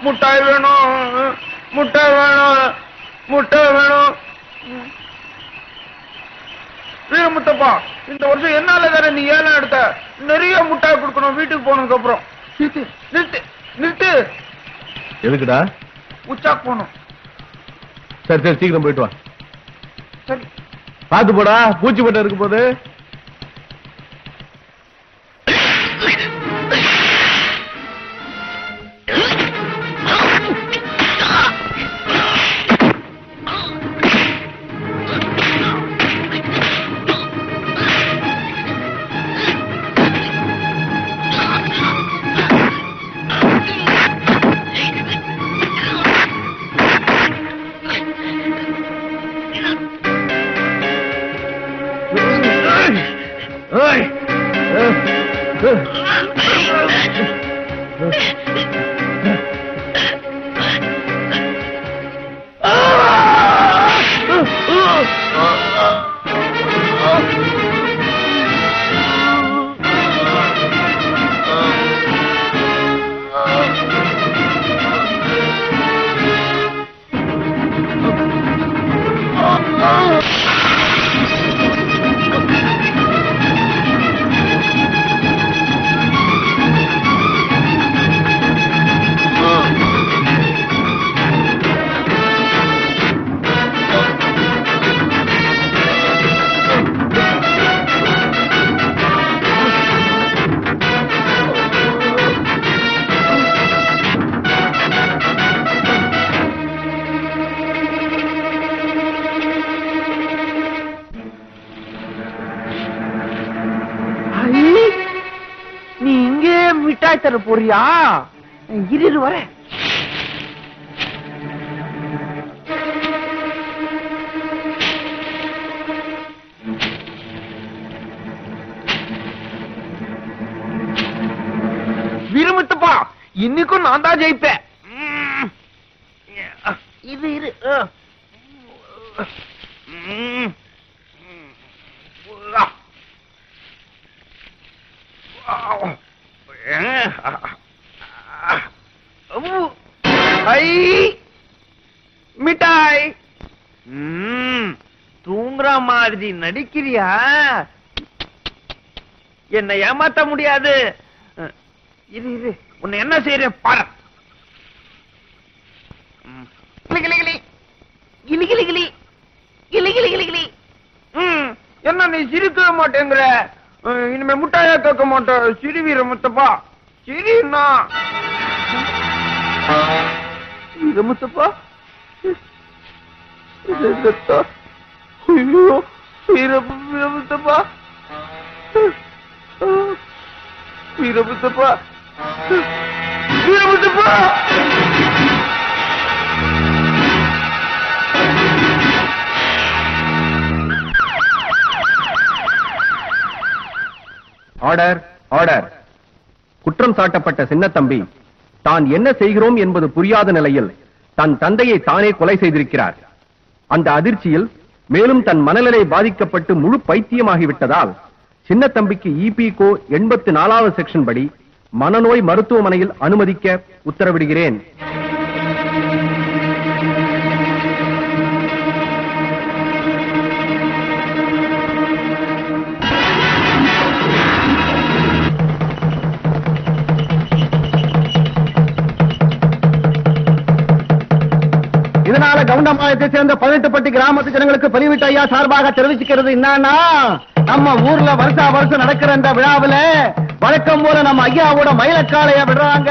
முட்டாய் வேணும் முட்டை வேணும் முட்டை வேணும் வீரமுத்தப்பா இந்த வருஷம் என்னால தானே நீ ஏலம் எடுத்த நிறைய முட்டாய் கொடுக்கணும் வீட்டுக்கு போனதுக்கு அப்புறம் நிறுத்து நிறுத்து நிறுத்து எதுக்குடா உச்சாக்கு போகணும் சரி சரி சீக்கிரம் போயிட்டு வா சரி பாத்து போடா பூச்சி பட்டம் இருக்கு போது ஏய்! நீ இங்கே மிட்டாய் தர போறியா இரு இரு வர வீரமுத்தப்பா இன்னைக்கும் நான் தான் ஜெயிப்பேன் ம். இரு இரு அ. ம். ஆ. ஐ மிட்டாய் ம், தூங்குற மாதிரி நடிக்கிறியா என்னை ஏமாத்த முடியாது அஹ், இரு இரு உன்னை என்ன செய்யறேன் பாரு ம். கிளி கிளி கிளி கிளி கிளி கிளி கிளி கிளி கிளி கிளி ம், என்ன நீ சிரிக்கவே மாட்டேங்கிற அஹ், இனிமே முட்டாயா கேட்க மாட்டேன் சிரி வீர முத்தப்பா சிரிண்ணா வீர முத்தப்பா செத்தா. ஐயோ வீர வீர முத்தப்பா வீர முத்தப்பா வீர முத்தப்பா ஆர்டர் ஆர்டர் குற்றம் சாட்டப்பட்ட சின்னத்தம்பி தான் என்ன செய்கிறோம் என்பது புரியாத நிலையில் தன் தந்தையை தானே கொலை செய்திருக்கிறார் அந்த அதிர்ச்சியில் மேலும் தன் மனநிலை பாதிக்கப்பட்டு முழு பைத்தியமாகிவிட்டதால் சின்னத்தம்பிக்கு இபி கோ எண்பத்தி நாலாவது செக்ஷன் படி மனநோய் மருத்துவமனையில் அனுமதிக்க உத்தரவிடுகிறேன் இதனால கவுண்டம்பாளையத்தை சேர்ந்த பதினெட்டுப்பட்டி கிராமத்து ஜனங்களுக்கு பதிவிட்டு ஐயா சார்பாக தெரிவிச்சுக்கிறது என்னன்னா நம்ம ஊர்ல வருஷா வருஷம் நடக்கிற இந்த விழாவுல வழக்கம் போல நம்ம ஐயாவோட மயிலக்காளைய விடுறாங்க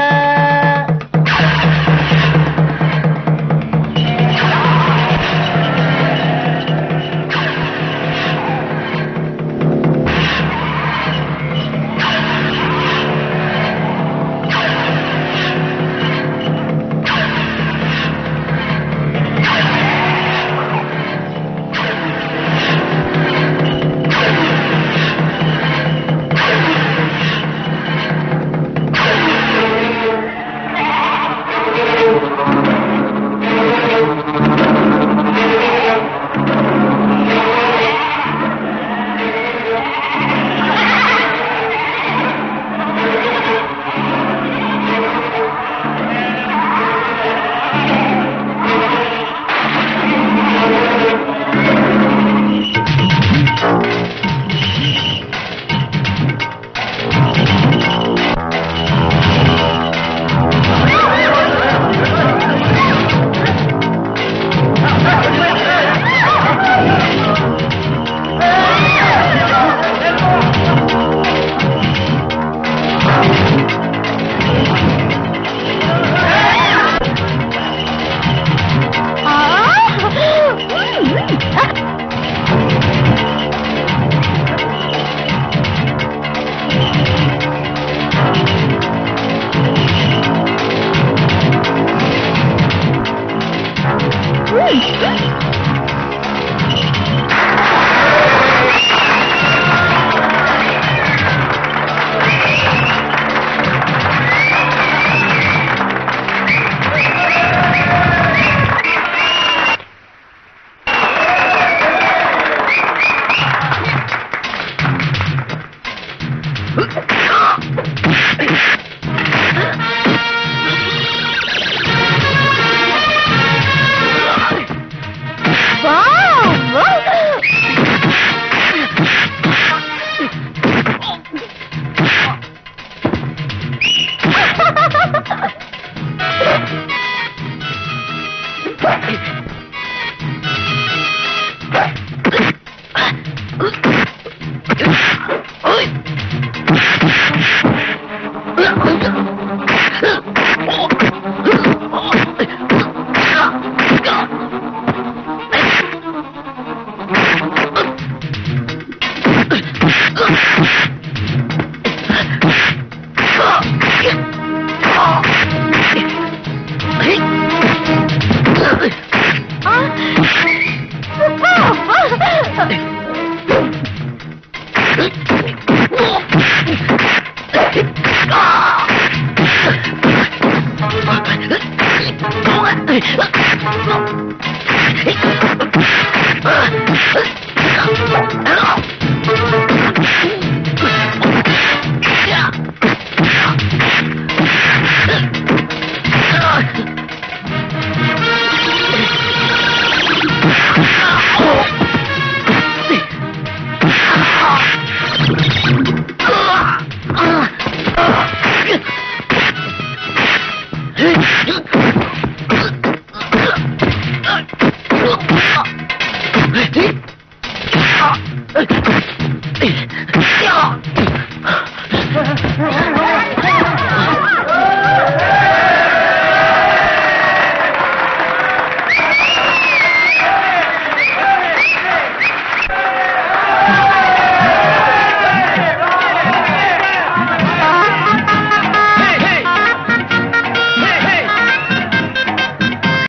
அம்மா